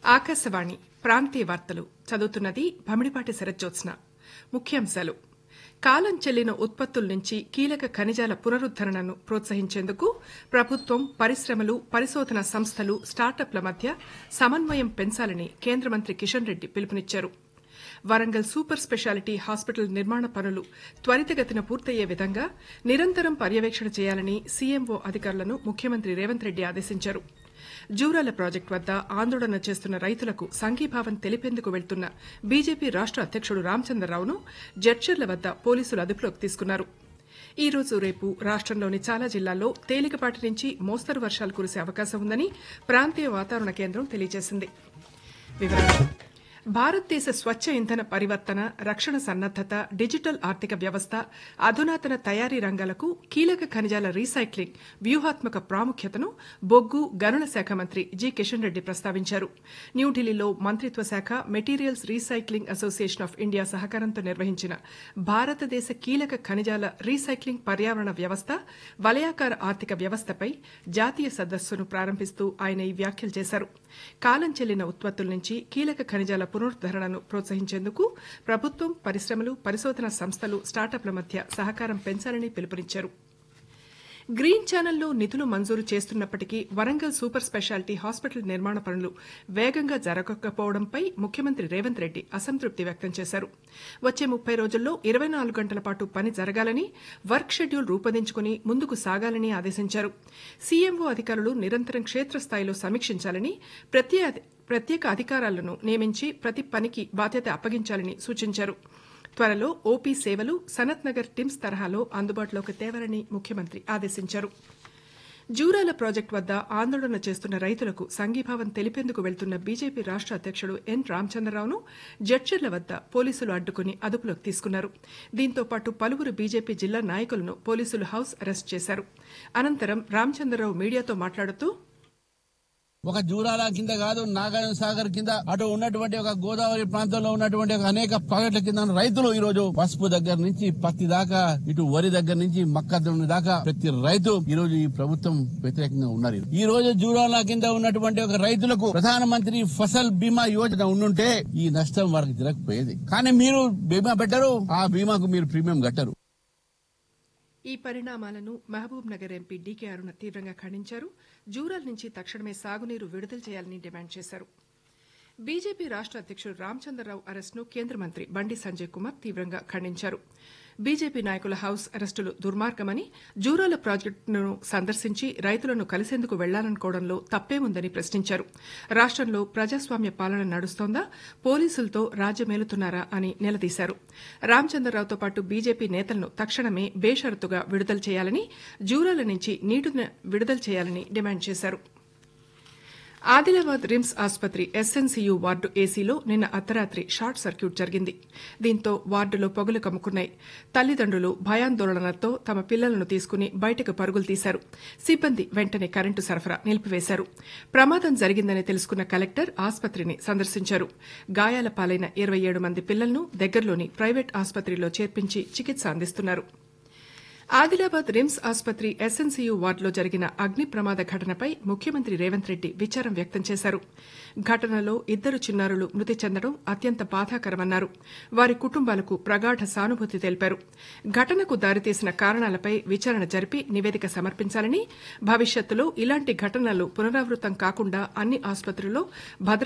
ఆకాశవాణి ప్రాంతీయ వార్తలు చదువుతున్నది భమిడిపాటి శరజ్జోత్స్న ముఖ్యాంశాలు కాలం చెల్లిన ఉత్పత్తుల నుంచి కీలక ఖనిజాల పునరుద్దరణను ప్రోత్సహించేందుకు ప్రభుత్వం పరిశ్రమలు పరిశోధన సంస్థలు స్టార్టప్ల మధ్య సమన్వయం పెంచాలని కేంద్ర మంత్రి కిషన్ రెడ్డి పిలుపునిచ్చారు వరంగల్ సూపర్ స్పెషాలిటీ హాస్పిటల్ నిర్మాణ పనులు త్వరితగతిన పూర్తయ్యే విధంగా నిరంతరం పర్యవేక్షణ చేయాలని సీఎంఓ అధికారులను ముఖ్యమంత్రి రేవంత్ రెడ్డి ఆదేశించారు జూరాల ప్రాజెక్టు వద్ద ఆందోళన చేస్తున్న రైతులకు సంఘీభావం తెలిపేందుకు వెళ్తున్న బీజేపీ రాష్ట అధ్యకుడు రామచంద్రరావును జడ్చర్ల వద్ద పోలీసులు అదుపులోకి తీసుకున్నారు ఈ రోజు రేపు రాష్టంలోని చాలా జిల్లాల్లో తేలికపాటి నుంచి మోస్తరు వర్షాలు కురిసే అవకాశం ఉందని ప్రాంతీయ వాతావరణ కేంద్రం తెలియజేసింది వివరాలు భారతదేశ స్వచ్ఛ ఇంధన పరివర్తన రక్షణ సన్నద్దత డిజిటల్ ఆర్థిక వ్యవస్థ అధునాతన తయారీ రంగాలకు కీలక ఖనిజాల రీసైక్లింగ్ వ్యూహాత్మక ప్రాముఖ్యతను బొగ్గు గనుల శాఖ మంత్రి జి కిషన్ రెడ్డి ప్రస్తావించారు న్యూఢిల్లీలో మంత్రిత్వ శాఖ materials recycling association of India సహకారంతో నిర్వహించిన భారతదేశ కీలక ఖనిజాల రీసైక్లింగ్ పర్యావరణ వ్యవస్థ వలయాకార ఆర్థిక వ్యవస్థపై జాతీయ సదస్సును ప్రారంభిస్తూ ఆయన ఈ వ్యాఖ్యలు చేశారు కాలం చెల్లిన ఉత్పత్తుల నుంచి కీలక ఖనిజాల పునరుద్దరణను ప్రోత్సహించేందుకు ప్రభుత్వం పరిశ్రమలు పరిశోధన సంస్థలు స్టార్టప్ల మధ్య సహకారం పెంచాలని పిలుపునిచ్చారు గ్రీన్ ఛానల్లో నిధులు మంజూరు చేస్తున్నప్పటికీ వరంగల్ సూపర్ స్పెషాలిటీ హాస్పిటల్ నిర్మాణ పనులు వేగంగా జరగకపోవడంపై ముఖ్యమంత్రి రేవంత్ రెడ్డి అసంతృప్తి వ్యక్తం చేశారు వచ్చే ముప్పై రోజుల్లో ఇరవై నాలుగు గంటల పాటు పని జరగాలని వర్క్ షెడ్యూల్ రూపొందించుకుని ముందుకు సాగాలని ఆదేశించారు సీఎంఓ అధికారులు నిరంతరం క్షేత్రస్థాయిలో సమీక్షించాలని ప్రత్యేక అధికారాలను నియమించి ప్రతి పనికి బాధ్యత అప్పగించాలని సూచించారు త్వరలో ఓపీ సేవలు సనత్ నగర్ టిమ్స్ తరహాలో అందుబాటులోకి తేవాలని ముఖ్యమంత్రి ఆదేశించారు జూరాల ప్రాజెక్టు వద్ద ఆందోళన చేస్తున్న రైతులకు సంఘీభావం తెలిపేందుకు వెళ్తున్న బీజేపీ రాష్ట అధ్యకుడు ఎన్ రామచంద్రరావును జడ్చర్ల వద్ద పోలీసులు అడ్డుకుని అదుపులోకి తీసుకున్నారు దీంతో పాటు పలువురు బీజేపీ జిల్లా నాయకులను పోలీసులు హౌస్ అరెస్ట్ చేశారు అనంతరం రామచంద్రరావు మీడియాతో మాట్లాడుతూ ఒక జూరాల కింద కాదు నాగార్జున సాగర్ కింద అటు ఉన్నటువంటి ఒక గోదావరి ప్రాంతంలో ఉన్నటువంటి ఒక అనేక ప్రాజెక్టుల కింద రైతులు ఈ రోజు పసుపు దగ్గర నుంచి పత్తి దాకా ఇటు వరి దగ్గర నుంచి మక్కదొన్న దాకా ప్రతి రైతు ఈ రోజు ఈ ప్రభుత్వం వ్యతిరేకంగా ఉన్నారు ఈ రోజు జూరాల కింద ఉన్నటువంటి ఒక రైతులకు ప్రధానమంత్రి ఫసల్ బీమా యోజన ఉండుంటే ఈ నష్టం వారికి జరగకపోయేది కానీ మీరు బీమా పెట్టరు ఆ బీమాకు మీరు ప్రీమియం కట్టరు ఈ పరిణామాలను మహబూబ్ నగర్ ఎంపీ డీకే అరుణ తీవ్రంగా ఖండించారు జూరాల నుంచి తక్షణమే సాగునీరు విడుదల చేయాలని డిమాండ్ చేశారు బీజేపీ రాష్ట అధ్యకుడు రామచంద్రరావు అరెస్టును కేంద్ర మంత్రి బండి సంజయ్ కుమార్ తీవ్రంగా ఖండించారు బీజేపీ నాయకుల హౌస్ అరెస్టులు దుర్మార్గమని జూరాల ప్రాజెక్టును సందర్శించి రైతులను కలిసేందుకు వెళ్లాలనుకోవడంలో తప్పేముందని ప్రశ్నించారు రాష్టంలో ప్రజాస్వామ్య పాలన నడుస్తోందా పోలీసులతో రాజ్యమేలుతున్నారా అని నిలదీశారు రామచంద్రరావుతో పాటు బీజేపీ నేతలను తక్షణమే బేషరతుగా విడుదల చేయాలని జూరాల నుంచి నీటిని విడుదల చేయాలని డిమాండ్ చేశారు ఆదిలాబాద్ రిమ్స్ ఆసుపత్రి ఎస్ఎన్సీయూ వార్డు ఏసీలో నిన్న అర్ధరాత్రి షార్ట్ సర్క్యూట్ జరిగింది దీంతో వార్డులో పొగలు కమ్ముకున్నాయి తల్లిదండ్రులు భయాందోళనలతో తమ పిల్లలను తీసుకుని బయటకు పరుగులు తీశారు సిబ్బంది వెంటనే కరెంటు సరఫరా నిలిపివేశారు ప్రమాదం జరిగిందని తెలుసుకున్న కలెక్టర్ ఆసుపత్రిని సందర్శించారు గాయాల పాలైన ఇరవై ఏడు మంది పిల్లలను దగ్గరలోని ప్రైవేట్ ఆసుపత్రిలో చేర్పించి చికిత్స అందిస్తున్నారు ఆదిలాబాద్ రిమ్స్ ఆసుపత్రి ఎస్ఎన్సీయూ వార్డులో జరిగిన అగ్ని ప్రమాద ఘటనపై ముఖ్యమంత్రి రేవంత్ రెడ్డి విచారం వ్యక్తం చేశారు ఘటనలో ఇద్దరు చిన్నారులు మృతి చెందడం అత్యంత బాధాకరమన్నారు వారి కుటుంబాలకు ప్రగాఢ సానుభూతి తెలిపారు ఘటనకు దారితీసిన కారణాలపై విచారణ జరిపి నివేదిక సమర్పించాలని భవిష్యత్తులో ఇలాంటి ఘటనలు పునరావృతం కాకుండా అన్ని ఆసుపత్రుల్లో భద్రత